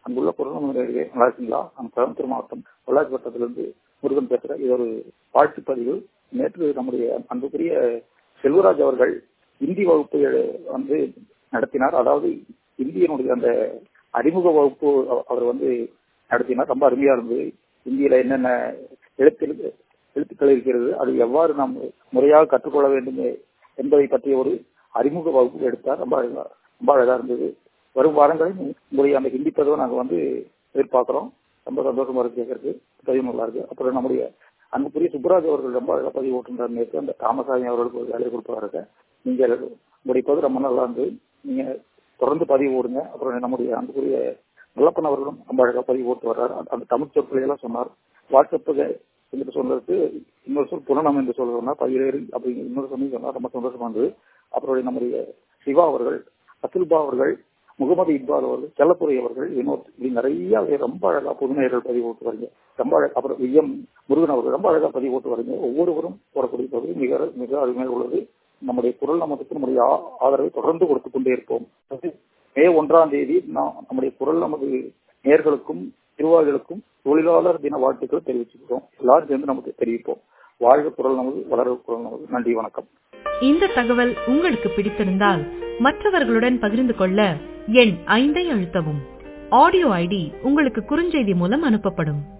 அங்குள்ள குரல் நேர்களே நல்லா இருக்கீங்களா நான் கோயம்புத்தூர் மாவட்டம் பொள்ளாச்சி வட்டத்திலிருந்து முருகன் பேசுறேன் இது ஒரு வாழ்த்து பதிவு நேற்று நம்முடைய அன்புக்குரிய செல்வராஜ் அவர்கள் இந்தி வகுப்பு வந்து நடத்தினார் அதாவது இந்தியனுடைய அந்த அறிமுக வகுப்பு அவர் வந்து நடத்தினார் ரொம்ப அருமையா இருந்தது இந்தியில என்னென்ன எழுத்து எழுத்துக்கள் இருக்கிறது அது எவ்வாறு நாம் முறையாக கற்றுக்கொள்ள வேண்டும் என்பதை பற்றிய ஒரு அறிமுக வகுப்பு எடுத்தார் ரொம்ப அழகா ரொம்ப அழகா இருந்தது வரும் வாரங்களில் உங்களுடைய அந்த ஹிந்தி பதிவை நாங்கள் வந்து எதிர்பார்க்கிறோம் ரொம்ப சந்தோஷமா இருக்கு கேட்கறது பதிவு நல்லா இருக்கு அப்புறம் நம்முடைய அன்புக்குரிய சுப்ராஜ் அவர்கள் ரொம்ப அழகா பதிவு ஓட்டுன்றார் நேற்று அந்த தாமசாமி அவர்களுக்கு ஒரு வேலையை கொடுப்பாருங்க நீங்க உங்களுடைய பதிவு ரொம்ப நல்லா இருந்தது நீங்க தொடர்ந்து பதிவு ஓடுங்க அப்புறம் நம்முடைய அன்புக்குரிய நல்லப்பன் அவர்களும் ரொம்ப அழகா பதிவு ஓட்டு வர்றாரு அந்த தமிழ் சொற்களை எல்லாம் சொன்னார் வாட்ஸ்அப்புக்கு என்று சொல்றதுக்கு இன்னொரு சொல் புரணம் என்று சொல்றதுனா பயிரேறி அப்படிங்கிற இன்னொரு சொல்லி சொன்னா ரொம்ப சந்தோஷமா இருந்தது அப்புறம் நம்முடைய சிவா அவர்கள் அத்துல்பா அவர்கள் முகமது இக்பால் அவர்கள் செல்லத்துறை அவர்கள் வினோத் இப்படி நிறைய ரொம்ப அழகா புதுநேயர்கள் பதிவு ஓட்டு வரீங்க ரொம்ப அழகா அப்புறம் விஎம் முருகன் அவர்கள் ரொம்ப அழகா பதிவு ஓட்டு வரீங்க ஒவ்வொருவரும் போடக்கூடிய பகுதி மிக மிக அருமையாக உள்ளது நம்முடைய குரல் நமக்கு நம்முடைய ஆதரவை தொடர்ந்து கொடுத்துக் கொண்டே இருப்போம் மே ஒன்றாம் தேதி நாம் நம்முடைய குரல் நமது நேர்களுக்கும் நிர்வாகிகளுக்கும் தொழிலாளர் தின வாழ்த்துக்கள் தெரிவிச்சுக்கிறோம் எல்லாரும் சேர்ந்து நமக்கு தெரிவிப்போம் வாழ்க குரல் நமது வளர குரல் நமது நன்றி வணக்கம் இந்த தகவல் உங்களுக்கு பிடித்திருந்தால் மற்றவர்களுடன் பகிர்ந்து கொள்ள எண் ஐந்தை அழுத்தவும் ஆடியோ ஐடி உங்களுக்கு குறுஞ்செய்தி மூலம் அனுப்பப்படும்